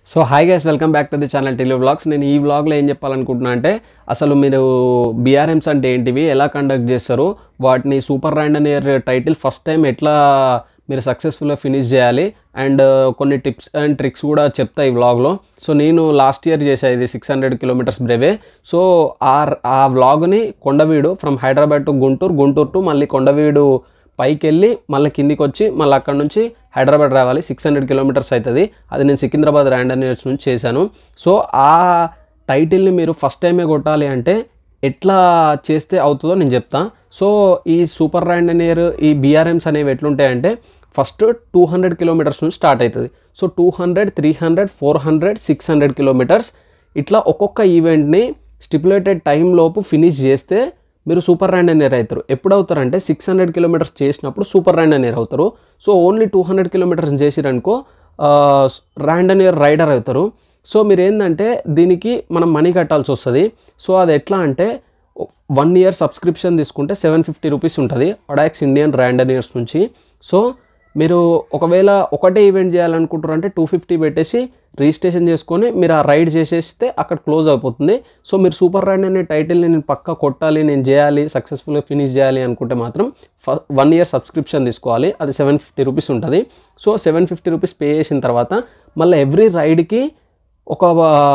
So hi guys welcome back to the channel Tele Vlogs నేను ఈ వ్లాగ్లో ఏం చెప్పాలనుకుంటున్నా అంటే అసలు మీరు బీఆర్ఎంస్ అంటే ఏంటివి ఎలా కండక్ట్ చేస్తారు వాటిని super randonneur title first time ఎట్లా మీరు సక్సెస్ఫుల్గా ఫినిష్ చేయాలి అండ్ కొన్ని టిప్స్ అండ్ ట్రిక్స్ కూడా చెప్తా ఈ వ్లాగ్లో సో నేను లాస్ట్ ఇయర్ చేసా ఇది six hundred kilometres brevet so ఆ ఆ వ్లాగ్ని Kondaveedu from Hyderabad to Guntur Guntur to మళ్ళీ కొండవీడు పైకి వెళ్ళి మళ్ళీ కిందికి వచ్చి మళ్ళీ అక్కడ నుంచి హైదరాబాద్ రావాలి సిక్స్ హండ్రెడ్ కిలోమీటర్స్ అవుతుంది అది నేను సికింద్రాబాద్ ర్యాండన్ ఇయర్స్ నుంచి చేశాను సో ఆ టైటిల్ని మీరు ఫస్ట్ టైమే కొట్టాలి అంటే ఎట్లా చేస్తే అవుతుందో నేను చెప్తా సో ఈ సూపర్ ర్యాండన్ ఇయర్ ఈ బీఆర్ఎమ్స్ అనేవి ఎట్లుంటాయంటే ఫస్ట్ టూ హండ్రెడ్ కిలోమీటర్స్ నుంచి స్టార్ట్ అవుతుంది so two hundred three hundred four hundred six hundred kilometres ఇట్లా ఒక్కొక్క ఈవెంట్ని స్టిపులేటెడ్ టైం లోపు ఫినిష్ చేస్తే మీరు సూపర్ ర్యాండన్ ఇయర్ అవుతారు ఎప్పుడు అవుతారంటే సిక్స్ హండ్రెడ్ కిలోమీటర్స్ చేసినప్పుడు సూపర్ ర్యాండన్ ఇయర్ అవుతారు so only two hundred kilometres చేసిరనుకో ర్యాండన్ ఇయర్ రైడర్ అవుతారు సో మీరు ఏంటంటే దీనికి మనం మనీ కట్టాల్సి వస్తుంది సో అది ఎట్లా అంటే వన్ ఇయర్ సబ్స్క్రిప్షన్ తీసుకుంటే సెవెన్ ఫిఫ్టీ రూపీస్ ఉంటుంది అడాక్స్ ఇండియన్ ర్యాండన్ ఇయర్స్ నుంచి సో మీరు ఒకవేళ ఒకటే ఈవెంట్ చేయాలనుకుంటారు అంటే టూ ఫిఫ్టీ పెట్టేసి రిజిస్ట్రేషన్ చేసుకొని మీరు ఆ రైడ్ చేసేస్తే అక్కడ క్లోజ్ అయిపోతుంది సో మీరు సూపర్ రైడ్ అనే టైటిల్ని నేను పక్కా కొట్టాలి నేను చేయాలి సక్సెస్ఫుల్గా ఫినిష్ చేయాలి అనుకుంటే మాత్రం వన్ ఇయర్ సబ్స్క్రిప్షన్ తీసుకోవాలి అది సెవెన్ ఫిఫ్టీ రూపీస్ ఉంటుంది so seven fifty rupees pay చేసిన తర్వాత మళ్ళీ ఎవ్రీ రైడ్కి ఒక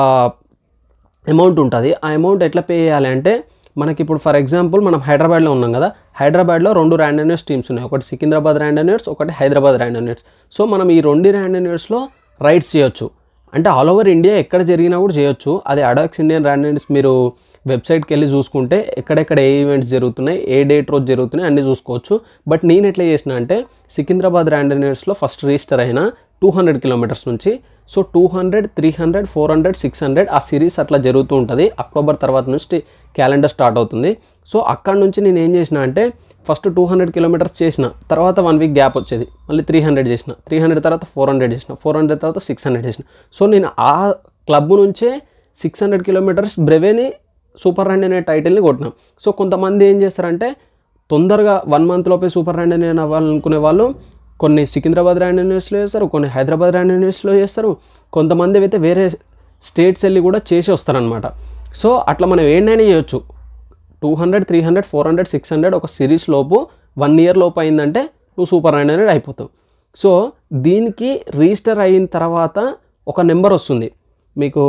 అమౌంట్ ఉంటుంది ఆ అమౌంట్ ఎట్లా పే చేయాలి అంటే మనకి ఇప్పుడు ఫర్ ఎగ్జాంపుల్ మనం హైదరాబాద్లో ఉన్నాం కదా హైదరాబాద్లో రెండు ర్యాండనర్స్ టీమ్స్ ఉన్నాయి ఒకటి సికింద్రాబాద్ ర్యాండనర్స్ ఒకటి హైదరాబాద్ ర్యాండనర్స్ సో మనం ఈ రెండు ర్యాండనర్స్లో రైడ్స్ చేయొచ్చు అంటే ఆల్ ఓవర్ ఇండియా ఎక్కడ జరిగినా కూడా చేయొచ్చు అది అడాక్స్ ఇండియన్ ర్యాండనర్స్ మీరు వెబ్సైట్కి వెళ్ళి చూసుకుంటే ఎక్కడెక్కడ ఏ ఈవెంట్స్ జరుగుతున్నాయి ఏ డేట్ రోజు జరుగుతున్నాయి అన్నీ చూసుకోవచ్చు బట్ నేను ఎట్లా చేసిన అంటే సికింద్రాబాద్ ర్యాండనర్స్లో ఫస్ట్ రిజిస్టర్ అయిన టూ హండ్రెడ్ కిలోమీటర్స్ నుంచి so two hundred three hundred four hundred six hundred ఆ సిరీస్ అట్లా జరుగుతూ ఉంటుంది అక్టోబర్ తర్వాత నుంచి క్యాలెండర్ స్టార్ట్ అవుతుంది సో అక్కడ నుంచి నేను ఏం చేసిన అంటే ఫస్ట్ టూ హండ్రెడ్ కిలోమీటర్స్ చేసిన తర్వాత వన్ వీక్ గ్యాప్ వచ్చేది మళ్ళీ త్రీ హండ్రెడ్ చేసిన త్రీ హండ్రెడ్ తర్వాత ఫోర్ హండ్రెడ్ చేసిన ఫోర్ హండ్రెడ్ తర్వాత సిక్స్ హండ్రెడ్ చేసిన సో నేను ఆ క్లబ్ నుంచే సిక్స్ హండ్రెడ్ కిలోమీటర్స్ బ్రెవేని సూపర్ ర్యాండ్ అనే టైటిల్ని కొట్టినాం సో కొంతమంది ఏం చేస్తారంటే తొందరగా వన్ మంత్ లోపే సూపర్ ర్యాండ్ అని అవ్వాలనుకునే వాళ్ళు కొన్ని సికింద్రాబాద్ ర్యాండ్ యూనివర్సిటీలో చేస్తారు కొన్ని హైదరాబాద్ ర్యాండ్ యూనివర్సిటీలో చేస్తారు కొంతమంది అయితే వేరే స్టేట్స్ వెళ్ళి కూడా చేసి వస్తారనమాట సో అట్లా మనం ఏంటైనా చేయొచ్చు two hundred three hundred four hundred six hundred ఒక సిరీస్ లోపు వన్ ఇయర్ లోపు అయిందంటే నువ్వు సూపర్ ర్యాండ్ అనేది అయిపోతావు సో దీనికి రిజిస్టర్ అయిన తర్వాత ఒక నెంబర్ వస్తుంది మీకు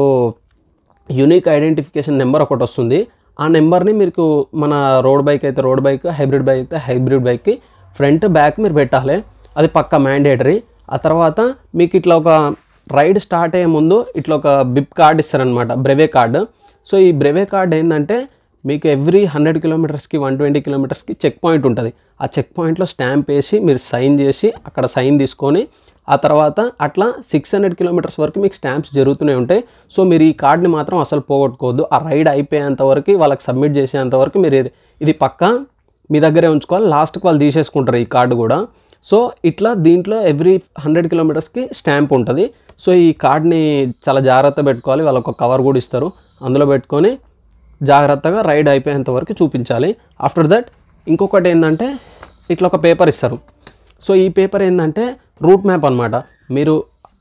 యూనిక్ ఐడెంటిఫికేషన్ నెంబర్ ఒకటి వస్తుంది ఆ నెంబర్ని మీకు మన రోడ్ బైక్ అయితే రోడ్ బైక్ హైబ్రిడ్ బైక్ అయితే హైబ్రిడ్ బైక్కి ఫ్రంట్ బ్యాక్ మీరు పెట్టాలి అది పక్క మ్యాండేటరీ ఆ తర్వాత మీకు ఇట్లా ఒక రైడ్ స్టార్ట్ అయ్యే ముందు ఇట్లా ఒక బిప్ కార్డ్ ఇస్తారనమాట బ్రెవే కార్డు సో ఈ బ్రెవే కార్డ్ ఏంటంటే మీకు ఎవ్రీ హండ్రెడ్ కిలోమీటర్స్కి వన్ ట్వంటీ కిలోమీటర్స్కి చెక్ పాయింట్ ఉంటుంది ఆ చెక్ పాయింట్లో స్టాంప్ వేసి మీరు సైన్ చేసి అక్కడ సైన్ తీసుకొని ఆ తర్వాత అట్లా సిక్స్ హండ్రెడ్ కిలోమీటర్స్ వరకు మీకు స్టాంప్స్ జరుగుతూనే ఉంటాయి సో మీరు ఈ కార్డ్ని మాత్రం అసలు పోగొట్టుకోవద్దు ఆ రైడ్ అయిపోయేంత వరకు వాళ్ళకి సబ్మిట్ చేసేంత వరకు మీరు ఇది- ఇది పక్క మీ దగ్గరే ఉంచుకోవాలి లాస్ట్కి వాళ్ళు తీసేసుకుంటారు ఈ కార్డు కూడా సో ఇట్లా దీంట్లో ఎవ్రీ హండ్రెడ్ కిలోమీటర్స్కి స్టాంప్ ఉంటుంది సో ఈ కార్డ్ని చాలా జాగ్రత్త పెట్టుకోవాలి వాళ్ళకి ఒక కవర్ కూడా ఇస్తారు అందులో పెట్టుకొని జాగ్రత్తగా రైడ్ అయిపోయేంత వరకు చూపించాలి ఆఫ్టర్ దట్ ఇంకొకటి ఏంటంటే ఇట్లా ఒక పేపర్ ఇస్తారు సో ఈ పేపర్ ఏంటంటే రూట్ మ్యాప్ అనమాట మీరు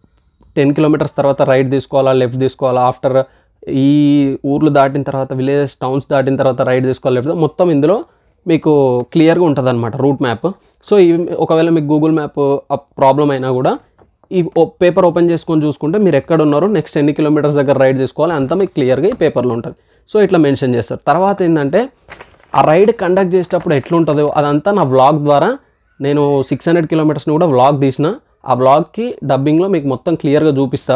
టెన్ కిలోమీటర్స్ తర్వాత రైట్ తీసుకోవాలా లెఫ్ట్ తీసుకోవాలా ఆఫ్టర్ ఈ ఊర్లు దాటిన తర్వాత విలేజెస్ టౌన్స్ దాటిన తర్వాత రైట్ తీసుకోవాలి లెఫ్ట్ మొత్తం ఇందులో మీకు క్లియర్గా ఉంటుంది అనమాట రూట్ మ్యాప్ సో ఈ ఒకవేళ మీకు గూగుల్ మ్యాప్ ప్రాబ్లం అయినా కూడా ఈ పేపర్ ఓపెన్ చేసుకొని చూసుకుంటే మీరు ఎక్కడ ఉన్నారో నెక్స్ట్ ఎన్ని కిలోమీటర్స్ దగ్గర రైడ్ చేసుకోవాలి అంతా మీకు క్లియర్గా ఈ పేపర్లో ఉంటుంది సో ఇట్లా మెన్షన్ చేస్తారు తర్వాత ఏంటంటే ఆ రైడ్ కండక్ట్ చేసేటప్పుడు ఎట్లుంటుందో అదంతా నా వ్లాగ్ ద్వారా నేను సిక్స్ హండ్రెడ్ కిలోమీటర్స్ని కూడా వ్లాగ్ తీసిన ఆ వ్లాగ్కి డబ్బింగ్లో మీకు మొత్తం క్లియర్గా చూపిస్తా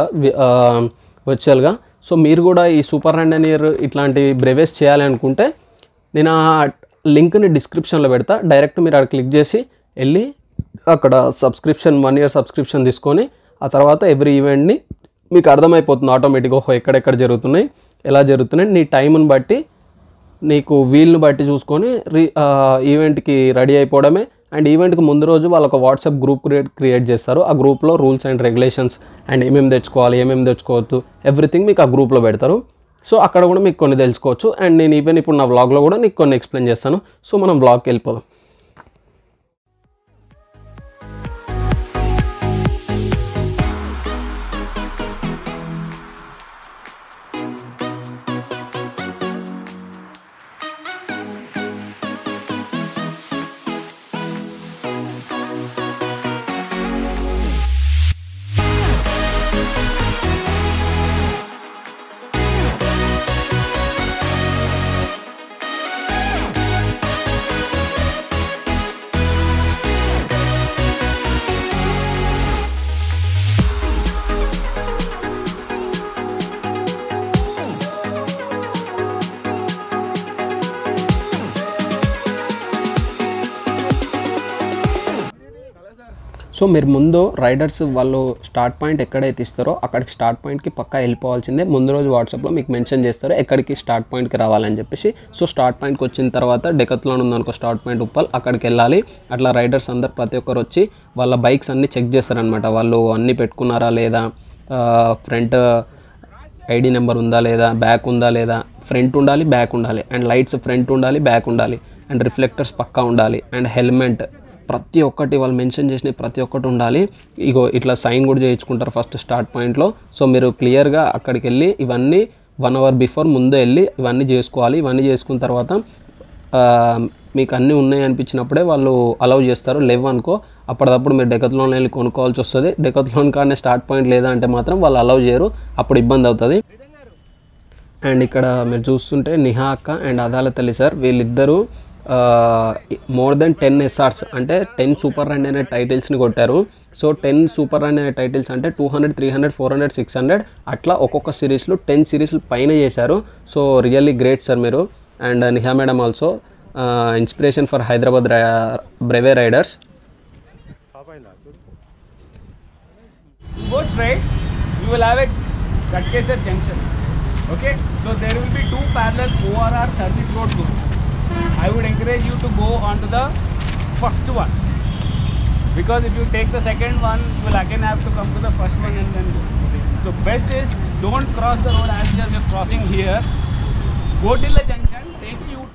వర్చువల్గా సో మీరు కూడా ఈ సూపర్ ర్యాండ్ ఇయర్ ఇట్లాంటి బ్రెవేస్ చేయాలి అనుకుంటే నేను ఆ లింక్ని డిస్క్రిప్షన్లో పెడతా డైరెక్ట్ మీరు అక్కడ క్లిక్ చేసి వెళ్ళి అక్కడ సబ్స్క్రిప్షన్ వన్ ఇయర్ సబ్స్క్రిప్షన్ తీసుకొని ఆ తర్వాత ఎవ్రీ ఈవెంట్ని మీకు అర్థమైపోతుంది ఆటోమేటిక్గా ఓహో ఎక్కడెక్కడ జరుగుతున్నాయి ఎలా జరుగుతున్నాయి నీ టైంని బట్టి నీకు వీల్ని బట్టి చూసుకొని రీ ఆ, ఈవెంట్కి రెడీ అయిపోవడమే అండ్ ఈవెంట్కి ముందు రోజు వాళ్ళు ఒక వాట్సాప్ గ్రూప్ క్రియేట్ క్రియేట్ చేస్తారు ఆ గ్రూప్లో రూల్స్ అండ్ రెగ్యులేషన్స్ అండ్ ఏమేమి తెచ్చుకోవాలి ఏమేమి తెచ్చుకోవద్దు ఎవ్రీథింగ్ మీకు ఆ గ్రూప్లో పెడతారు సో అక్కడ కూడా మీకు కొన్ని తెలుసుకోవచ్చు అండ్ నేను ఈవెన్ ఇప్పుడు నా వ్లాగ్లో కూడా నీకు కొన్ని ఎక్స్ప్లెయిన్ చేస్తాను సో మనం వ్లాగ్కి వెళ్ళిపోదాం సో మీరు ముందు రైడర్స్ వాళ్ళు స్టార్ట్ పాయింట్ ఎక్కడైతే ఇస్తారో అక్కడికి స్టార్ట్ పాయింట్కి పక్కా వెళ్ళిపోవాల్సిందే ముందు రోజు వాట్సాప్లో మీకు మెన్షన్ చేస్తారు ఎక్కడికి స్టార్ట్ పాయింట్కి రావాలని చెప్పేసి సో స్టార్ట్ పాయింట్కి వచ్చిన తర్వాత డెకత్లో ఉందనుకో స్టార్ట్ పాయింట్ ఉప్పల్ అక్కడికి వెళ్ళాలి అట్లా రైడర్స్ అందరు ప్రతి ఒక్కరు వచ్చి వాళ్ళ బైక్స్ అన్నీ చెక్ చేస్తారనమాట వాళ్ళు అన్నీ పెట్టుకున్నారా లేదా ఫ్రంట్ ఐడి నెంబర్ ఉందా లేదా బ్యాక్ ఉందా లేదా ఫ్రంట్ ఉండాలి బ్యాక్ ఉండాలి అండ్ లైట్స్ ఫ్రంట్ ఉండాలి బ్యాక్ ఉండాలి అండ్ రిఫ్లెక్టర్స్ పక్కా ఉండాలి అండ్ హెల్మెట్ ప్రతి ఒక్కటి వాళ్ళు మెన్షన్ చేసిన ప్రతి ఒక్కటి ఉండాలి ఇగో ఇట్లా సైన్ కూడా చేయించుకుంటారు ఫస్ట్ స్టార్ట్ పాయింట్లో సో మీరు క్లియర్గా అక్కడికి వెళ్ళి ఇవన్నీ వన్ అవర్ బిఫోర్ ముందే వెళ్ళి ఇవన్నీ చేసుకోవాలి ఇవన్నీ చేసుకున్న తర్వాత ఆ, మీకు అన్నీ ఉన్నాయి అనిపించినప్పుడే వాళ్ళు అలౌ చేస్తారు లేవు అనుకో అప్పటిదప్పుడు మీరు డెకత్లోన్ వెళ్ళి కొనుక్కోవాల్సి వస్తుంది డెకత్లోన్ కానీ స్టార్ట్ పాయింట్ లేదా అంటే మాత్రం వాళ్ళు అలౌ చేయరు అప్పుడు ఇబ్బంది అవుతుంది అండ్ ఇక్కడ మీరు చూస్తుంటే నిహా అక్క అండ్ అదాలత్ అలీ సార్ వీళ్ళిద్దరూ మోర్ దెన్ టెన్ ఎస్ఆర్స్ అంటే టెన్ సూపర్ రన్ అనే టైటిల్స్ని కొట్టారు సో టెన్ సూపర్ రన్ అనే టైటిల్స్ అంటే two hundred three hundred four hundred six hundred అట్లా ఒక్కొక్క సిరీస్లో టెన్ సిరీస్లు పైన చేశారు సో రియల్లీ గ్రేట్ సార్ మీరు and Niha madam also inspiration for Hyderabad brevet riders go straight, you will have a Ghatkesar junction. Okay, so there will be two parallel ORR service road groups. I would encourage you to go onto the first one because if you take the second one, you will again have to come to the first one and then go. So best is don't cross the road as you are just crossing here. Go till the junction, take U-turn.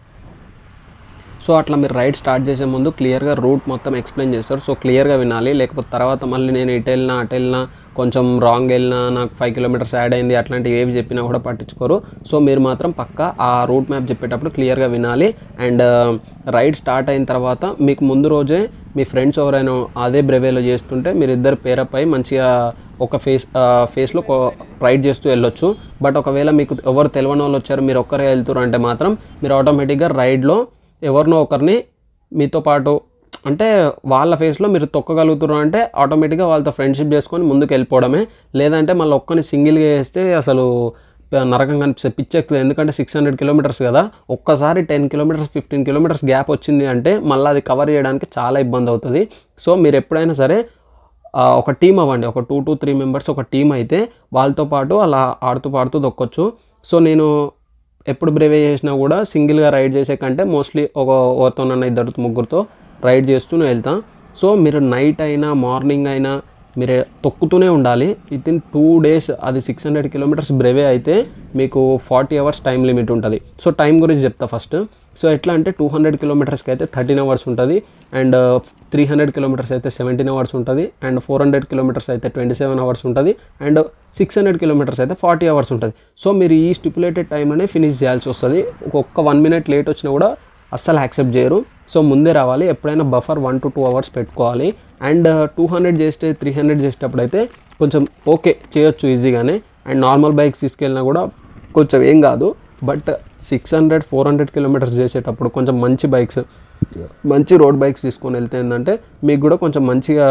So అట్లా మీరు ride start చేసే ముందు క్లియర్గా route మొత్తం explain చేస్తారు so క్లియర్గా వినాలి లేకపోతే తర్వాత మళ్ళీ నేను ఇటు వెళ్ళినా అటు వెళ్ళినా కొంచెం రాంగ్ వెళ్ళినా నాకు ఫైవ్ కిలోమీటర్స్ యాడ్ అయింది అట్లాంటివి ఏవి చెప్పినా కూడా పట్టించుకోరు సో మీరు మాత్రం పక్కా ఆ రూట్ మ్యాప్ చెప్పేటప్పుడు క్లియర్గా వినాలి అండ్ రైడ్ స్టార్ట్ అయిన తర్వాత మీకు ముందు రోజే మీ ఫ్రెండ్స్ ఎవరైనా అదే బ్రెవేలో చేస్తుంటే మీరు ఇద్దరు పేరప్ అయి మంచిగా ఒక ఫేస్ ఫేస్లో రైడ్ చేస్తూ వెళ్ళొచ్చు బట్ ఒకవేళ మీకు ఎవరు తెలియని వాళ్ళు వచ్చారు మీరు ఒక్కరే వెళ్తారు అంటే మాత్రం మీరు ఆటోమేటిక్గా రైడ్లో ఎవరినో ఒకరిని మీతో పాటు అంటే వాళ్ళ ఫేస్లో మీరు తొక్కగలుగుతారు అంటే ఆటోమేటిక్గా వాళ్ళతో ఫ్రెండ్షిప్ చేసుకొని ముందుకు వెళ్ళిపోవడమే లేదంటే మళ్ళీ ఒక్కని సింగిల్గా వేస్తే అసలు ప- నరకం కనిపిస్తుంది పిచ్చెక్కుతుంది ఎందుకంటే సిక్స్ హండ్రెడ్ కిలోమీటర్స్ కదా ఒక్కసారి ten kilometres fifteen kilometres gap వచ్చింది అంటే మళ్ళీ అది కవర్ చేయడానికి చాలా ఇబ్బంది అవుతుంది సో మీరు ఎప్పుడైనా సరే ఆ, ఒక టీం అవ్వండి ఒక టూ టు త్రీ మెంబర్స్ ఒక టీం అయితే వాళ్ళతో పాటు అలా ఆడుతూ పాడుతూ దొక్కొచ్చు సో నేను ఎప్పుడు బ్రేవే చేసినా కూడా సింగిల్గా రైడ్ చేసే కంటే మోస్ట్లీ ఒక ఓతోనన్న ఇద్దరు ముగ్గురుతో రైడ్ చేస్తూనే వెళ్తాం సో మీరు నైట్ అయినా మార్నింగ్ అయినా మీరు తొక్కుతూనే ఉండాలి విత్ ఇన్ టూ డేస్ అది సిక్స్ హండ్రెడ్ కిలోమీటర్స్ బ్రెవే అయితే మీకు ఫార్టీ అవర్స్ టైం లిమిట్ ఉంటుంది సో టైం గురించి చెప్తా ఫస్ట్ సో ఎట్లా అంటే టూ హండ్రెడ్ కిలోమీటర్స్కి అయితే థర్టీన్ అవర్స్ ఉంటుంది అండ్ త్రీ హండ్రెడ్ కిలోమీటర్స్ అయితే సెవెంటీన్ అవర్స్ ఉంటుంది అండ్ ఫోర్ హండ్రెడ్ కిలోమీటర్స్ అయితే ట్వంటీ సెవెన్ అవర్స్ ఉంటుంది అండ్ సిక్స్ హండ్రెడ్ కిలోమీటర్స్ అయితే ఫార్టీ అవర్స్ ఉంటుంది సో మీరు ఈ స్టిపులేటెడ్ టైంలోనే ఫినిష్ చేయాల్సి వస్తుంది ఒక్క వన్ మినిట్ లేట్ వచ్చినా కూడా అస్సలు యాక్సెప్ట్ చేయరు సో ముందే రావాలి ఎప్పుడైనా buffer one to two hours పెట్టుకోవాలి అండ్ టూ హండ్రెడ్ చేస్తే త్రీ హండ్రెడ్ చేసేటప్పుడు అయితే కొంచెం ఓకే చేయొచ్చు ఈజీగానే అండ్ నార్మల్ బైక్స్ తీసుకెళ్ళినా కూడా కొంచెం ఏం కాదు but six hundred four hundred kilometres చేసేటప్పుడు కొంచెం మంచి బైక్స్ మంచి రోడ్ బైక్స్ తీసుకొని వెళ్తే ఏంటంటే మీకు కూడా కొంచెం మంచిగా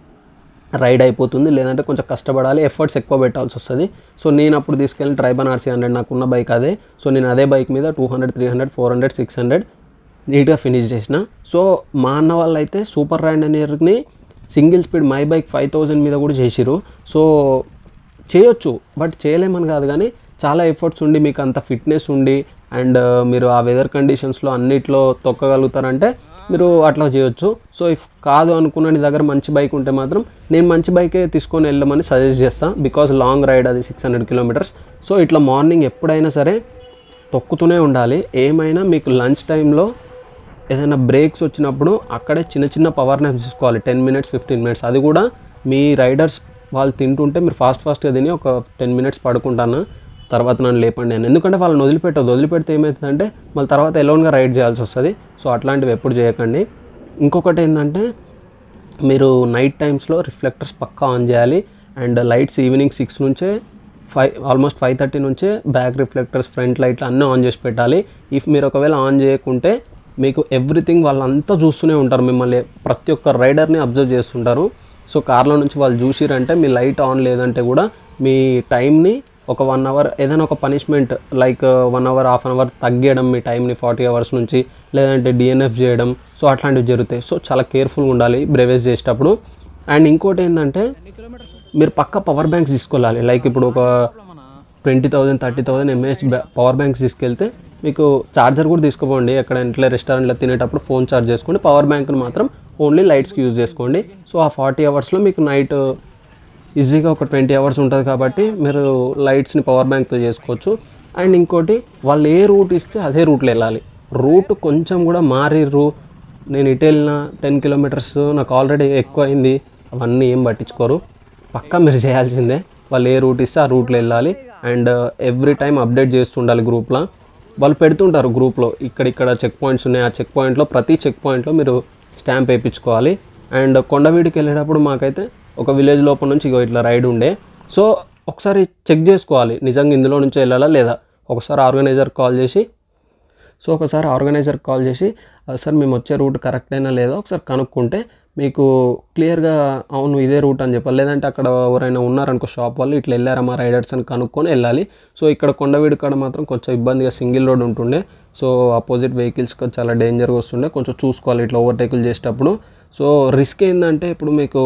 రైడ్ అయిపోతుంది లేదంటే కొంచెం కష్టపడాలి ఎఫర్ట్స్ ఎక్కువ పెట్టాల్సి వస్తుంది సో నేను అప్పుడు తీసుకెళ్ళిన ట్రైబన్ ఆర్సీ హండ్రెడ్ నాకున్న బైక్ అదే సో నేను అదే బైక్ మీద two hundred three hundred four hundred six hundred నీట్గా ఫినిష్ చేసిన సో మా అన్న వాళ్ళు అయితే సూపర్ రైడ్ అనేర్ని single speed my bike five thousand మీద కూడా చేసిరు సో చేయొచ్చు బట్ చేయలేమని కాదు కానీ చాలా ఎఫర్ట్స్ ఉండి మీకు అంత ఫిట్నెస్ ఉండి అండ్ మీరు ఆ వెదర్ కండిషన్స్లో అన్నిట్లో తొక్కగలుగుతారంటే మీరు అట్లా చేయొచ్చు సో ఇఫ్ కాదు అనుకున్న నీ దగ్గర మంచి బైక్ ఉంటే మాత్రం నేను మంచి బైకే తీసుకొని వెళ్ళమని సజెస్ట్ చేస్తాను బికాజ్ లాంగ్ రైడ్ అది సిక్స్ హండ్రెడ్ కిలోమీటర్స్ సో ఇట్లా మార్నింగ్ ఎప్పుడైనా సరే తొక్కుతూనే ఉండాలి ఏమైనా మీకు లంచ్ టైంలో ఏదైనా బ్రేక్స్ వచ్చినప్పుడు అక్కడే చిన్న చిన్న పవర్ నాప్స్ తీసుకోవాలి టెన్ మినిట్స్ ఫిఫ్టీన్ మినిట్స్ అది కూడా మీ రైడర్స్ వాళ్ళు తింటుంటే మీరు ఫాస్ట్ ఫాస్ట్గా తిని ఒక టెన్ మినిట్స్ పడుకుంటాను తర్వాత నన్ను లేపండి అని ఎందుకంటే వాళ్ళని వదిలిపెట్టదు వదిలిపెడితే ఏమవుతుందంటే మళ్ళీ తర్వాత ఎలోన్గా రైడ్ చేయాల్సి వస్తుంది సో అట్లాంటివి ఎప్పుడు చేయకండి ఇంకొకటి ఏంటంటే మీరు నైట్ టైమ్స్లో రిఫ్లెక్టర్స్ పక్కా ఆన్ చేయాలి అండ్ లైట్స్ ఈవినింగ్ సిక్స్ నుంచే ఫైవ్ ఆల్మోస్ట్ ఫైవ్ థర్టీ నుంచే బ్యాక్ రిఫ్లెక్టర్స్ ఫ్రంట్ లైట్లు అన్నీ ఆన్ చేసి పెట్టాలి ఇఫ్ మీరు ఒకవేళ ఆన్ చేయకుంటే మీకు ఎవ్రీథింగ్ వాళ్ళంతా చూస్తూనే ఉంటారు మిమ్మల్ని ప్రతి ఒక్క రైడర్ని అబ్జర్వ్ చేస్తుంటారు సో కార్లో నుంచి వాళ్ళు చూసిరంటే మీ లైట్ ఆన్ లేదంటే కూడా మీ టైంని ఒక వన్ అవర్ ఏదైనా ఒక punishment like one hour half an hour తగ్గేయడం మీ టైంని ఫార్టీ అవర్స్ నుంచి లేదంటే డిఎన్ఎఫ్ చేయడం సో అట్లాంటివి జరుగుతాయి సో చాలా కేర్ఫుల్గా ఉండాలి బ్రెవేజ్ చేసేటప్పుడు అండ్ ఇంకోటి ఏంటంటే మీరు పక్క పవర్ బ్యాంక్స్ తీసుకోవాలి లైక్ ఇప్పుడు ఒక twenty thousand thirty thousand mAh power banks తీసుకెళ్తే మీకు ఛార్జర్ కూడా తీసుకోపోండి ఎక్కడ ఇంట్లో రెస్టారెంట్లో తినేటప్పుడు ఫోన్ ఛార్జ్ చేసుకోండి పవర్ బ్యాంక్ని మాత్రం ఓన్లీ లైట్స్కి యూజ్ చేసుకోండి సో ఆ ఫార్టీ అవర్స్లో మీకు నైట్ ఈజీగా ఒక ట్వంటీ అవర్స్ ఉంటుంది కాబట్టి మీరు లైట్స్ని పవర్ బ్యాంక్తో చేసుకోవచ్చు అండ్ ఇంకోటి వాళ్ళు ఏ రూట్ ఇస్తే అదే రూట్లో వెళ్ళాలి రూట్ కొంచెం కూడా మారిర్రు నేను ఇటు వెళ్ళిన టెన్ కిలోమీటర్స్ నాకు ఆల్రెడీ ఎక్కువ అయింది అవన్నీ ఏం పట్టించుకోరు పక్కా మీరు చేయాల్సిందే వాళ్ళు ఏ రూట్ ఇస్తే ఆ రూట్లో వెళ్ళాలి అండ్ ఎవ్రీ టైం అప్డేట్ చేస్తుండాలి గ్రూప్లో వాళ్ళు పెడుతుంటారు గ్రూప్లో ఇక్కడిక్కడ చెక్ పాయింట్స్ ఉన్నాయి ఆ చెక్ పాయింట్లో ప్రతి చెక్ పాయింట్లో మీరు స్టాంప్ వేయించుకోవాలి అండ్ కొండవీడికి వెళ్ళేటప్పుడు మాకైతే ఒక విలేజ్ లోపల నుంచి ఇగో ఇట్లా రైడ్ ఉండే సో ఒకసారి చెక్ చేసుకోవాలి నిజంగా ఇందులో నుంచి వెళ్ళాలా లేదా ఒకసారి ఆర్గనైజర్ కాల్ చేసి సో ఒకసారి ఆర్గనైజర్ కాల్ చేసి "ఆ, సార్ మేము వచ్చే రూట్ కరెక్ట్ అయినా లేదో ఒకసారి కనుక్కుంటే మీకు క్లియర్గా అవును ఇదే రూట్ అని చెప్పాలి లేదంటే అక్కడ ఎవరైనా ఉన్నారనుకో షాప్ వాళ్ళు ఇట్లా వెళ్ళారా మా రైడర్స్ అని కనుక్కొని వెళ్ళాలి సో ఇక్కడ కొండవీడి కాడ మాత్రం కొంచెం ఇబ్బందిగా సింగిల్ రోడ్ ఉంటుండే సో ఆపోజిట్ వెహికల్స్ చాలా డేంజర్గా వస్తుండే కొంచెం చూసుకోవాలి ఇట్లా ఓవర్టేకులు చేసేటప్పుడు సో రిస్క్ ఏంటంటే ఇప్పుడు మీకు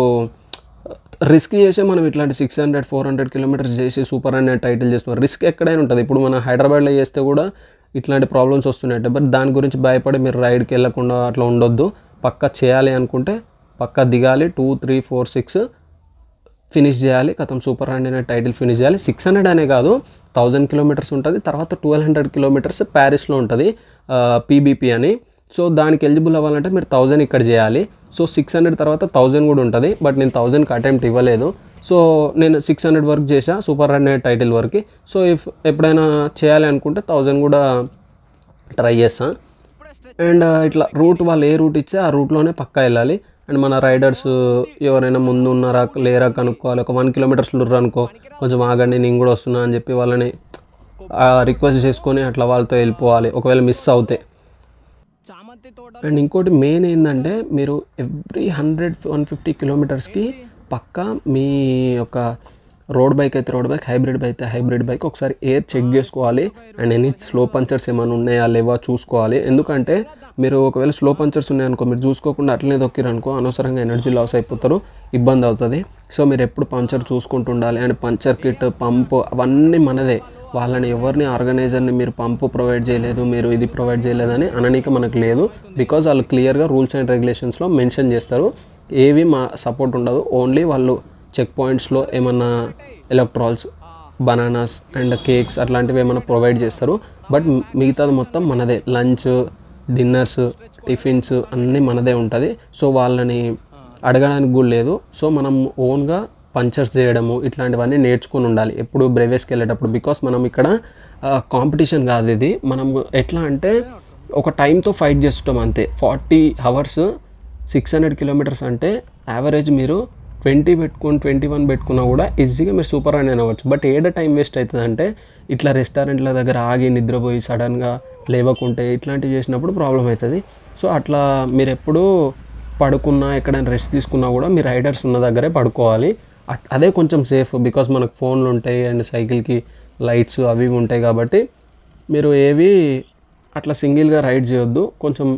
రిస్క్ చేసే మనం ఇట్లాంటి six hundred four hundred kilometres చేసి సూపర్ అనే టైటిల్ చేస్తున్నాం రిస్క్ ఎక్కడైనా ఉంటుంది ఇప్పుడు మన హైదరాబాద్లో చేస్తే కూడా ఇట్లాంటి ప్రాబ్లమ్స్ వస్తున్నాయి బట్ దాని గురించి భయపడి మీరు రైడ్కి వెళ్ళకుండా అట్లా ఉండొద్దు పక్కా చేయాలి అనుకుంటే పక్కా దిగాలి two three four six finish చేయాలి కథం సూపర్ హండ్రెడ్ అనే టైటిల్ ఫినిష్ చేయాలి సిక్స్ హండ్రెడ్ అనే కాదు థౌజండ్ కిలోమీటర్స్ ఉంటుంది తర్వాత ట్వెల్వ్ హండ్రెడ్ కిలోమీటర్స్ ప్యారిస్లో ఉంటుంది పీబీపీ అని సో దానికి ఎలిజిబుల్ అవ్వాలంటే మీరు థౌజండ్ ఇక్కడ చేయాలి సో సిక్స్ హండ్రెడ్ తర్వాత థౌజండ్ కూడా ఉంటుంది బట్ నేను థౌజండ్కి అటెంప్ట్ ఇవ్వలేదు సో నేను సిక్స్ హండ్రెడ్ వర్క్ చేసా సూపర్ హండ్రెడ్ టైటిల్ వరకు సో ఇఫ్ ఎప్పుడైనా చేయాలి అనుకుంటే థౌజండ్ కూడా ట్రై చేస్తాను అండ్ ఇట్లా రూట్ వాళ్ళు ఏ రూట్ ఇస్తే ఆ రూట్లోనే పక్కా వెళ్ళాలి అండ్ మన రైడర్స్ ఎవరైనా ముందు ఉన్నారా లేరా కనుక్కోవాలి ఒక వన్ కిలోమీటర్స్ లుర్రు అనుకో కొంచెం ఆగండి నేను కూడా వస్తున్నా అని చెప్పి వాళ్ళని రిక్వెస్ట్ చేసుకొని అట్లా వాళ్ళతో వెళ్ళిపోవాలి ఒకవేళ మిస్ అవుతే అండ్ ఇంకోటి మెయిన్ ఏంటంటే మీరు ఎవ్రీ హండ్రెడ్ వన్ ఫిఫ్టీ కిలోమీటర్స్కి పక్కా మీ యొక్క రోడ్ బైక్ అయితే రోడ్ బైక్ హైబ్రిడ్ బైక్ అయితే హైబ్రిడ్ బైక్ ఒకసారి ఎయిర్ చెక్ చేసుకోవాలి అండ్ ఎనీ స్లో పంచర్స్ ఏమైనా ఉన్నాయా లేవా చూసుకోవాలి ఎందుకంటే మీరు ఒకవేళ స్లో పంచర్స్ ఉన్నాయనుకో మీరు చూసుకోకుండా అట్లనే దొక్కిరనుకో అనవసరంగా ఎనర్జీ లాస్ అయిపోతారు ఇబ్బంది అవుతుంది సో మీరు ఎప్పుడు పంచర్ చూసుకుంటూ ఉండాలి అండ్ పంచర్ కిట్ పంపు అవన్నీ మనదే వాళ్ళని ఎవరిని ఆర్గనైజర్ని మీరు పంపు ప్రొవైడ్ చేయలేదు మీరు ఇది ప్రొవైడ్ చేయలేదని అననీక మనకు లేదు బికాజ్ వాళ్ళు క్లియర్గా రూల్స్ అండ్ రెగ్యులేషన్స్లో మెన్షన్ చేస్తారు ఏవి మా సపోర్ట్ ఉండదు ఓన్లీ వాళ్ళు చెక్ పాయింట్స్లో ఏమన్నా ఎలక్ట్రాల్స్ బనానాస్ అండ్ కేక్స్ అట్లాంటివి ఏమైనా ప్రొవైడ్ చేస్తారు బట్ మిగతాది మొత్తం మనదే లంచ్ డిన్నర్స్ టిఫిన్స్ అన్నీ మనదే ఉంటుంది సో వాళ్ళని అడగడానికి కూడా లేదు సో మనం ఓన్గా పంచర్స్ చేయడము ఇట్లాంటివన్నీ నేర్చుకొని ఉండాలి ఎప్పుడు బ్రేవేస్కి వెళ్ళేటప్పుడు బికాస్ మనం ఇక్కడ కాంపిటీషన్ కాదు ఇది మనం ఎట్లా అంటే ఒక టైంతో ఫైట్ చేస్తుంటాం అంతే forty hours six hundred kilometres అంటే యావరేజ్ మీరు ట్వంటీ పెట్టుకొని ట్వంటీ వన్ పెట్టుకున్నా కూడా ఈజీగా మీరు సూపర్ అని అనవచ్చు బట్ ఏడ టైం వేస్ట్ అవుతుంది అంటే ఇట్లా రెస్టారెంట్ల దగ్గర ఆగి నిద్రపోయి సడన్గా లేవకుంటే ఇట్లాంటివి చేసినప్పుడు ప్రాబ్లం అవుతుంది సో అట్లా మీరు ఎప్పుడు పడుకున్నా ఎక్కడైనా రెస్ట్ తీసుకున్నా కూడా మీ రైడర్స్ ఉన్న దగ్గరే పడుకోవాలి అట్- అదే కొంచెం సేఫ్ బికాస్ మనకు ఫోన్లు ఉంటాయి అండ్ సైకిల్కి లైట్స్ అవి ఇవి ఉంటాయి కాబట్టి మీరు ఏవి అట్లా సింగిల్గా రైడ్ చేయొద్దు కొంచెం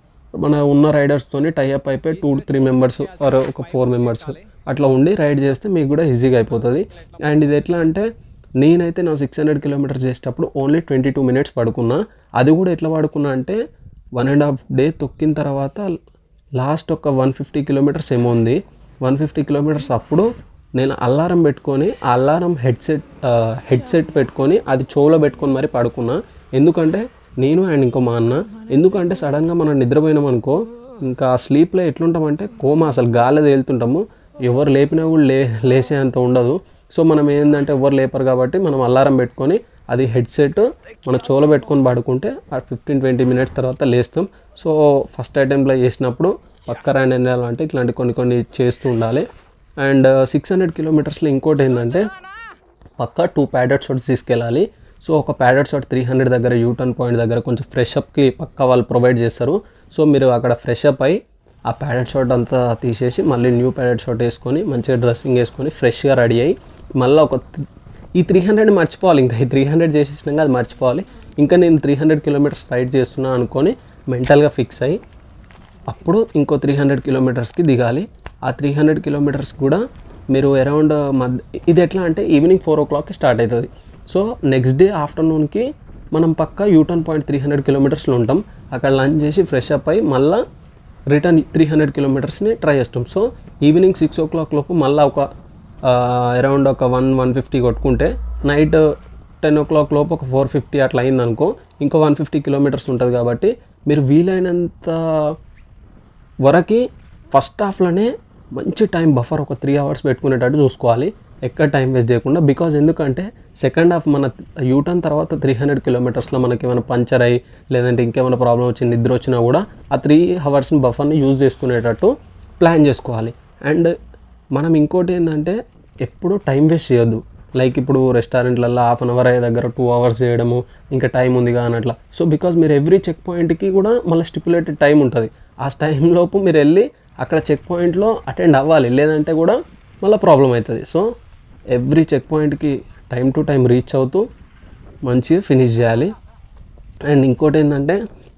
మన ఉన్న రైడర్స్తోని టైఅప్ అయిపోయి టూ త్రీ మెంబర్స్ ఆర్ ఒక ఫోర్ మెంబర్స్ అట్లా ఉండి రైడ్ చేస్తే మీకు కూడా ఈజీగా అయిపోతుంది అండ్ ఇది ఎట్లా అంటే నేనైతే నా సిక్స్ హండ్రెడ్ కిలోమీటర్స్ చేసేటప్పుడు ఓన్లీ ట్వంటీ టూ మినిట్స్ పడుకున్నా అది కూడా ఎట్లా పడుకున్నా అంటే వన్ అండ్ హాఫ్ డే తొక్కిన తర్వాత లాస్ట్ ఒక వన్ ఫిఫ్టీ కిలోమీటర్స్ ఏమో ఉంది వన్ ఫిఫ్టీ కిలోమీటర్స్ అప్పుడు నేను అలారం పెట్టుకొని ఆ అలారం హెడ్సెట్ హెడ్సెట్ పెట్టుకొని అది చెవులో పెట్టుకొని మరి పడుకున్నా ఎందుకంటే నేను అండ్ ఇంకో మా అన్న ఎందుకంటే సడన్గా మనం నిద్రపోయినాం అనుకో ఇంకా స్లీప్లో ఎట్లుంటామంటే కోమా అసలు గాలి తేలుతుంటాము ఎవరు లేపినా కూడా లే లేసే అంత ఉండదు సో మనం ఏంటంటే ఎవరు లేపరు కాబట్టి మనం అలారం పెట్టుకొని అది హెడ్సెట్ మన చెవులో పెట్టుకొని పడుకుంటే ఆ ఫిఫ్టీన్ ట్వంటీ మినిట్స్ తర్వాత లేస్తాం సో ఫస్ట్ అటెంప్ట్లో చేసినప్పుడు పక్క ర్యాండ్ వెళ్ళాలంటే ఇట్లాంటి కొన్ని కొన్ని చేస్తూ ఉండాలి అండ్ సిక్స్ హండ్రెడ్ కిలోమీటర్స్లో ఇంకోటి ఏంటంటే పక్కా టూ ప్యాడెడ్ షాట్స్ తీసుకెళ్ళాలి సో ఒక ప్యాడెడ్ షాట్ త్రీ హండ్రెడ్ దగ్గర యూటర్న్ పాయింట్ దగ్గర కొంచెం ఫ్రెష్ అప్కి పక్కా వాళ్ళు ప్రొవైడ్ చేస్తారు సో మీరు అక్కడ ఫ్రెష్ అప్ అయి ఆ ప్యాడెడ్ షాట్ అంతా తీసేసి మళ్ళీ న్యూ ప్యాడెడ్ షాట్ వేసుకొని మంచిగా డ్రెస్సింగ్ వేసుకొని ఫ్రెష్గా రెడీ అయ్యి మళ్ళీ ఒక th- ఈ త్రీ హండ్రెడ్ మర్చిపోవాలి ఇంకా ఈ త్రీ హండ్రెడ్ చేసేసినాక అది మర్చిపోవాలి ఇంకా నేను త్రీ హండ్రెడ్ కిలోమీటర్స్ రైడ్ చేస్తున్నా అనుకొని మెంటల్గా ఫిక్స్ అయ్యి అప్పుడు ఇంకో త్రీ హండ్రెడ్ కిలోమీటర్స్కి దిగాలి ఆ త్రీ హండ్రెడ్ కిలోమీటర్స్ కూడా మీరు అరౌండ్ మధ్య ఇది ఎట్లా అంటే ఈవినింగ్ ఫోర్ ఓ క్లాక్కి స్టార్ట్ అవుతుంది సో నెక్స్ట్ డే ఆఫ్టర్నూన్కి మనం పక్క యూటర్న్ పాయింట్ త్రీ హండ్రెడ్ కిలోమీటర్స్లో ఉంటాం అక్కడ లంచ్ చేసి ఫ్రెష్ అప్ అయ్యి మళ్ళీ రిటర్న్ త్రీ హండ్రెడ్ కిలోమీటర్స్ని ట్రై చేస్తాం so evening six o'clock లోపు మళ్ళీ ఒక అరౌండ్ ఒక వన్ వన్ ఫిఫ్టీ కొట్టుకుంటే నైట్ టెన్ ఓ క్లాక్ లోపు ఒక ఫోర్ ఫిఫ్టీ అట్లా అయిందనుకో ఇంకో వన్ ఫిఫ్టీ కిలోమీటర్స్ ఉంటుంది కాబట్టి మీరు వీలైనంత వరకు ఫస్ట్ హాఫ్లోనే మంచి టైం బఫర్ ఒక త్రీ అవర్స్ పెట్టుకునేటట్టు చూసుకోవాలి ఎక్కడ టైం వేస్ట్ చేయకుండా బికాజ్ ఎందుకంటే సెకండ్ హాఫ్ మన యూటర్న్ తర్వాత త్రీ హండ్రెడ్ కిలోమీటర్స్లో మనకి ఏమైనా పంచర్ అయ్యి లేదంటే ఇంకేమైనా ప్రాబ్లం వచ్చి నిద్ర వచ్చినా కూడా ఆ త్రీ అవర్స్ని బఫర్ని యూజ్ చేసుకునేటట్టు ప్లాన్ చేసుకోవాలి అండ్ మనం ఇంకోటి ఏంటంటే ఎప్పుడు టైం వేస్ట్ చేయొద్దు లైక్ ఇప్పుడు రెస్టారెంట్లలో హాఫ్ అన్ అవర్ అయ్యే దగ్గర టూ అవర్స్ చేయడము ఇంకా టైం ఉంది కానీ అట్లా సో బికాజ్ మీరు ఎవ్రీ చెక్ పాయింట్కి కూడా మళ్ళీ స్టిపులేటెడ్ టైం ఉంటుంది ఆ టైం లోపు మీరు వెళ్ళి అక్కడ చెక్ పాయింట్లో అటెండ్ అవ్వాలి లేదంటే కూడా మళ్ళీ ప్రాబ్లం అవుతుంది సో ఎవ్రీ చెక్ పాయింట్కి టైం టు టైం రీచ్ అవుతూ మంచిగా ఫినిష్ చేయాలి అండ్ ఇంకోటి ఏంటంటే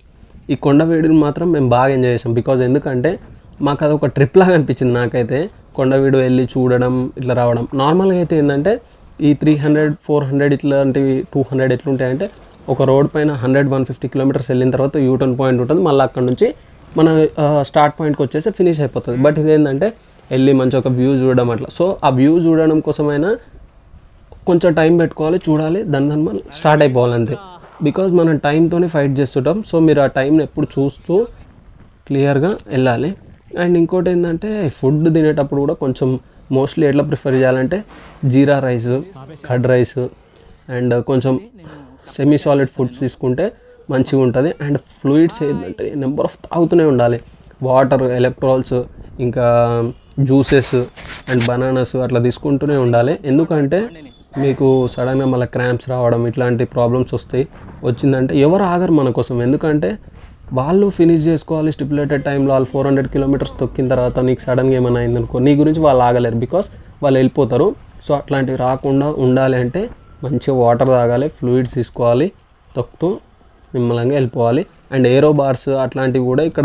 ఈ కొండ వేడిని మాత్రం మేము బాగా ఎంజాయ్ చేసాం బికాజ్ ఎందుకంటే మాకు అది ఒక ట్రిప్ లాగా అనిపించింది నాకైతే కొండవీడు వెళ్ళి చూడడం ఇట్లా రావడం నార్మల్గా అయితే ఏంటంటే ఈ త్రీ హండ్రెడ్ ఫోర్ హండ్రెడ్ ఇట్లాంటివి టూ హండ్రెడ్ ఎట్లుంటాయంటే ఒక రోడ్ పైన హండ్రెడ్ వన్ ఫిఫ్టీ కిలోమీటర్స్ వెళ్ళిన తర్వాత యూటర్న్ పాయింట్ ఉంటుంది మళ్ళీ అక్కడ నుంచి మన స్టార్ట్ పాయింట్కి వచ్చేసి ఫినిష్ అయిపోతుంది బట్ ఇదేంటంటే వెళ్ళి మంచి ఒక వ్యూ చూడడం అట్లా సో ఆ వ్యూ చూడడం కోసమైనా కొంచెం టైం పెట్టుకోవాలి చూడాలి దాని దాని మళ్ళీ స్టార్ట్ అయిపోవాలి అంతే బికాజ్ మనం టైంతోనే ఫైట్ చేస్తుంటాం సో మీరు ఆ టైంని ఎప్పుడు చూస్తూ క్లియర్గా వెళ్ళాలి అండ్ ఇంకోటి ఏంటంటే ఫుడ్ తినేటప్పుడు కూడా కొంచెం మోస్ట్లీ ఎట్లా ప్రిఫర్ చేయాలంటే jeera rice curd rice and కొంచెం సెమీ సాలిడ్ ఫుడ్స్ తీసుకుంటే మంచిగా ఉంటుంది అండ్ ఫ్లూయిడ్స్ ఏంటంటే నెంబర్ ఆఫ్ తాగుతూనే ఉండాలి వాటర్ ఎలక్ట్రాల్స్ ఇంకా జ్యూసెస్ అండ్ బనానాస్ అట్లా తీసుకుంటూనే ఉండాలి ఎందుకంటే మీకు సడన్గా మళ్ళీ క్రాంప్స్ రావడం ఇట్లాంటి ప్రాబ్లమ్స్ వస్తాయి వచ్చిందంటే ఎవరు ఆగరు మన కోసం ఎందుకంటే వాళ్ళు ఫినిష్ చేసుకోవాలి స్టిపులేటెడ్ టైంలో వాళ్ళు ఫోర్ హండ్రెడ్ కిలోమీటర్స్ తొక్కిన తర్వాత నీకు సడన్గా ఏమైనా అయిందనుకో నీ గురించి వాళ్ళు ఆగలేరు బికాస్ వాళ్ళు వెళ్ళిపోతారు సో అట్లాంటివి రాకుండా ఉండాలి అంటే మంచిగా వాటర్ తాగాలి ఫ్లూయిడ్స్ తీసుకోవాలి తొక్కుతూ నిమ్మలంగా వెళ్ళిపోవాలి అండ్ ఏరో బార్స్ అట్లాంటివి కూడా ఇక్కడ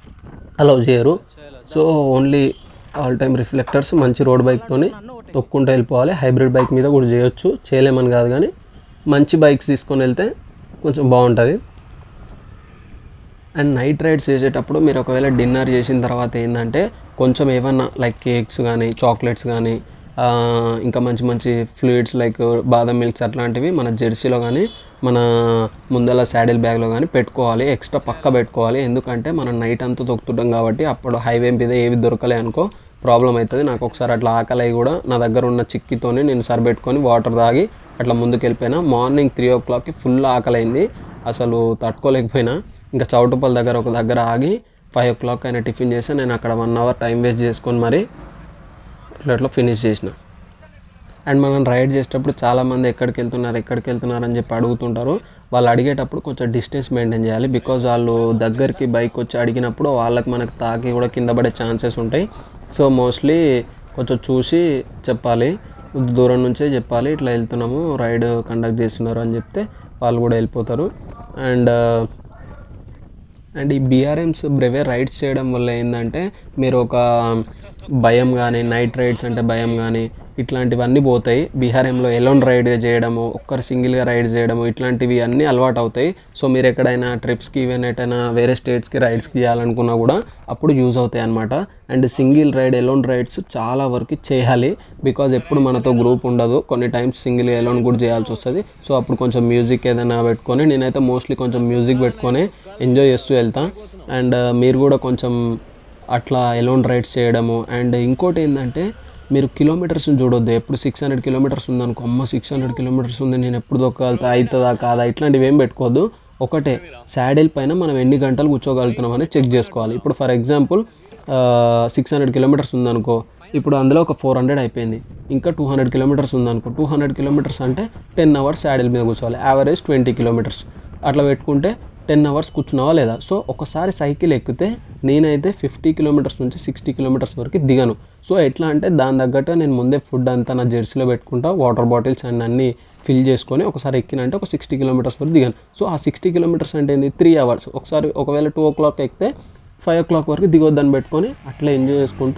అలౌ చేయరు so only all time reflectors మంచి రోడ్ బైక్తోని తొక్కుంటూ వెళ్ళిపోవాలి హైబ్రిడ్ బైక్ మీద కూడా చేయొచ్చు చేయలేమని కాదు కానీ మంచి బైక్స్ తీసుకొని వెళ్తే కొంచెం బాగుంటుంది అండ్ నైట్ రైడ్స్ చేసేటప్పుడు మీరు ఒకవేళ డిన్నర్ చేసిన తర్వాత ఏంటంటే కొంచెం ఏమన్నా లైక్ కేక్స్ కానీ చాక్లెట్స్ కానీ ఆ, ఇంకా మంచి మంచి ఫ్లూయిడ్స్ లైక్ బాదం మిల్క్స్ అట్లాంటివి మన జెర్సీలో కానీ మన ముందల శాడిల్ బ్యాగ్లో కానీ పెట్టుకోవాలి ఎక్స్ట్రా పక్క పెట్టుకోవాలి ఎందుకంటే మనం నైట్ అంతా తొక్కుతుంటాం కాబట్టి అప్పుడు హైవే మీద ఏవి దొరకలే అనుకో ప్రాబ్లం అవుతుంది నాకు ఒకసారి అట్లా ఆకలి అయి కూడా నా దగ్గర ఉన్న చిక్కితోని నేను సరిపెట్టుకొని వాటర్ తాగి అట్లా ముందుకు వెళ్ళిపోయినా మార్నింగ్ త్రీ ఓ క్లాక్కి ఫుల్ ఆకలి అయింది అసలు తట్టుకోలేకపోయినా ఇంకా చౌటుపల్ దగ్గర ఒక దగ్గర ఆగి ఫైవ్ ఓ క్లాక్ అయినా టిఫిన్ చేసి నేను అక్కడ వన్ అవర్ టైం వేస్ట్ చేసుకొని మరి ఇట్లా ఇట్లా ఫినిష్ చేసిన అండ్ మనం రైడ్ చేసేటప్పుడు చాలామంది ఎక్కడికి వెళ్తున్నారు ఎక్కడికి వెళ్తున్నారు అని చెప్పి అడుగుతుంటారు వాళ్ళు అడిగేటప్పుడు కొంచెం డిస్టెన్స్ మెయింటైన్ చేయాలి బికాజ్ వాళ్ళు దగ్గరికి బైక్ వచ్చి అడిగినప్పుడు వాళ్ళకి మనకు తాకి కూడా కింద పడే ఛాన్సెస్ ఉంటాయి సో మోస్ట్లీ కొంచెం చూసి చెప్పాలి దూరం నుంచే చెప్పాలి ఇట్లా వెళ్తున్నాము రైడ్ కండక్ట్ చేస్తున్నారు అని చెప్తే వాళ్ళు కూడా వెళ్ళిపోతారు అండ్ అండ్ ఈ బీఆర్ఎమ్స్ బ్రెవే రైడ్స్ చేయడం వల్ల ఏంటంటే మీరు ఒక భయం కానీ నైట్ రైడ్స్ అంటే భయం కానీ ఇట్లాంటివన్నీ పోతాయి బీహార్ఎంలో ఎలోన్ రైడ్ చేయడము ఒక్కరు సింగిల్గా రైడ్ చేయడము ఇట్లాంటివి అన్నీ అలవాటు అవుతాయి సో మీరు ఎక్కడైనా ట్రిప్స్కి ఈవెన్ ఎటైనా వేరే స్టేట్స్కి రైడ్స్కి చేయాలనుకున్నా కూడా అప్పుడు యూజ్ అవుతాయి అనమాట and single ride alone rides చాలా వరకు చేయాలి బికాజ్ ఎప్పుడు మనతో గ్రూప్ ఉండదు కొన్ని టైమ్స్ సింగిల్ ఎలోన్ కూడా చేయాల్సి వస్తుంది సో అప్పుడు కొంచెం మ్యూజిక్ ఏదైనా పెట్టుకొని నేనైతే మోస్ట్లీ కొంచెం మ్యూజిక్ పెట్టుకొని ఎంజాయ్ చేస్తూ వెళ్తా అండ్ మీరు కూడా కొంచెం అట్లా ఎలోన్ రైడ్స్ చేయడము అండ్ ఇంకోటి ఏంటంటే మీరు కిలోమీటర్స్ని చూడొద్దు ఎప్పుడు సిక్స్ హండ్రెడ్ కిలోమీటర్స్ ఉందనుకో అమ్మ సిక్స్ హండ్రెడ్ కిలోమీటర్స్ ఉంది నేను ఎప్పుడు దొక్కగలుగుతా అవుతుందా కాదా ఇట్లాంటివి ఏం పెట్టుకోవద్దు ఒకటే శాడిల్ పైన మనం ఎన్ని గంటలు కూర్చోగలుగుతున్నాం అనేది చెక్ చేసుకోవాలి ఇప్పుడు for example six hundred kilometres ఉందనుకో ఇప్పుడు అందులో ఒక ఫోర్ హండ్రెడ్ అయిపోయింది ఇంకా టూ హండ్రెడ్ కిలోమీటర్స్ ఉందనుకో టూ హండ్రెడ్ కిలోమీటర్స్ అంటే టెన్ అవర్స్ శాడిల్ మీద కూర్చోవాలి యావరేజ్ ట్వంటీ కిలోమీటర్స్ అట్లా పెట్టుకుంటే టెన్ అవర్స్ కూర్చున్నావా లేదా సో ఒకసారి సైకిల్ ఎక్కితే నేనైతే ఫిఫ్టీ కిలోమీటర్స్ నుంచి సిక్స్టీ కిలోమీటర్స్ వరకు దిగను సో ఎట్లా అంటే దాని తగ్గట్టు నేను ముందే ఫుడ్ అంతా నా జెర్సీలో పెట్టుకుంటా వాటర్ బాటిల్స్ అండ్ అన్నీ ఫిల్ చేసుకొని ఒకసారి ఎక్కినంటే ఒక సిక్స్టీ కిలోమీటర్స్ వరకు దిగాను సో ఆ సిక్స్టీ కిలోమీటర్స్ అంటే ఏంది త్రీ అవర్స్ ఒకసారి ఒకవేళ టూ ఓ క్లాక్ ఎక్కితే ఫైవ్ ఓ క్లాక్ వరకు దిగొద్దని పెట్టుకొని అట్లా ఎంజాయ్ చేసుకుంటూ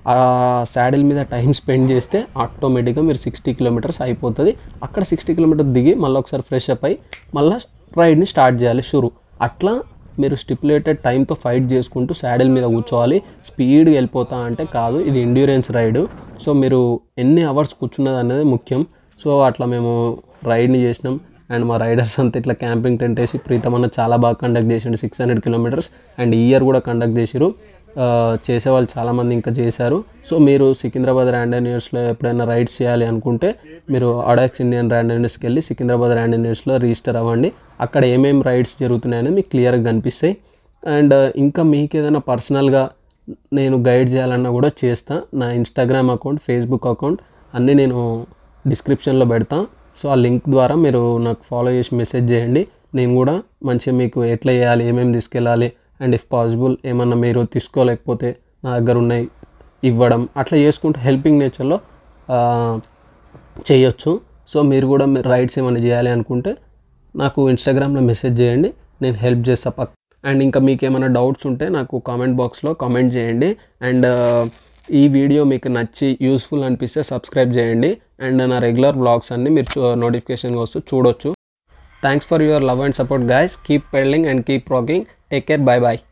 ఆ శాడిల్ మీద టైం స్పెండ్ చేస్తే ఆటోమేటిక్గా మీరు సిక్స్టీ కిలోమీటర్స్ అయిపోతుంది అక్కడ సిక్స్టీ కిలోమీటర్ దిగి మళ్ళీ ఒకసారి ఫ్రెష్ అప్ అయ్యి మళ్ళీ రైడ్ని స్టార్ట్ చేయాలి షురు అట్లా మీరు స్టిపులేటెడ్ టైంతో ఫైట్ చేసుకుంటూ శాడిల్ మీద కూర్చోవాలి స్పీడ్గా వెళ్ళిపోతా అంటే కాదు ఇది ఎండ్యూరెన్స్ రైడ్ సో మీరు ఎన్ని అవర్స్ కూర్చున్నది అనేది ముఖ్యం సో అట్లా మేము రైడ్ని చేసినాం అండ్ మా రైడర్స్ అంతా ఇట్లా క్యాంపింగ్ టెంట్ వేసి ప్రీతం అన్న చాలా బాగా కండక్ట్ చేసిండు సిక్స్ హండ్రెడ్ కిలోమీటర్స్ అండ్ ఈ ఇయర్ కూడా కండక్ట్ చేసిరు ఆ, చేసేవాళ్ళు చాలామంది ఇంకా చేశారు సో మీరు సికింద్రాబాద్ ర్యాండోనియర్స్లో ఎప్పుడైనా రైడ్స్ చేయాలి అనుకుంటే మీరు అడాక్స్ ఇండియన్ ర్యాండోనియర్స్కి వెళ్ళి సికింద్రాబాద్ ర్యాండోనియర్స్లో రిజిస్టర్ అవ్వండి అక్కడ ఏమేమి రైడ్స్ జరుగుతున్నాయని మీకు క్లియర్గా కనిపిస్తాయి అండ్ ఇంకా మీకు ఏదైనా పర్సనల్గా నేను గైడ్ చేయాలన్నా కూడా చేస్తా నా ఇన్స్టాగ్రామ్ అకౌంట్ ఫేస్బుక్ అకౌంట్ అన్నీ నేను డిస్క్రిప్షన్లో పెడతా సో ఆ లింక్ ద్వారా మీరు నాకు ఫాలో చేసి మెసేజ్ చేయండి నేను కూడా మంచిగా మీకు ఎట్లా చేయాలి ఏమేమి తీసుకెళ్ళాలి అండ్ ఇఫ్ పాసిబుల్ ఏమన్నా మీరు తీసుకోలేకపోతే నా దగ్గర ఉన్నాయి ఇవ్వడం అట్లా చేసుకుంటూ హెల్పింగ్ నేచర్లో చేయొచ్చు సో మీరు కూడా మీరు రైడ్స్ ఏమైనా చేయాలి అనుకుంటే నాకు ఇన్స్టాగ్రామ్లో మెసేజ్ చేయండి నేను హెల్ప్ చేస్తా పక్ అండ్ ఇంకా మీకు ఏమైనా డౌట్స్ ఉంటే నాకు కామెంట్ బాక్స్లో కామెంట్ చేయండి అండ్ ఈ వీడియో మీకు నచ్చి యూస్ఫుల్ అనిపిస్తే సబ్స్క్రైబ్ చేయండి అండ్ నా రెగ్యులర్ బ్లాగ్స్ అన్నీ మీరు నోటిఫికేషన్ వస్తూ చూడొచ్చు thanks for your love and support guys keep pedalling and keep rocking take care bye bye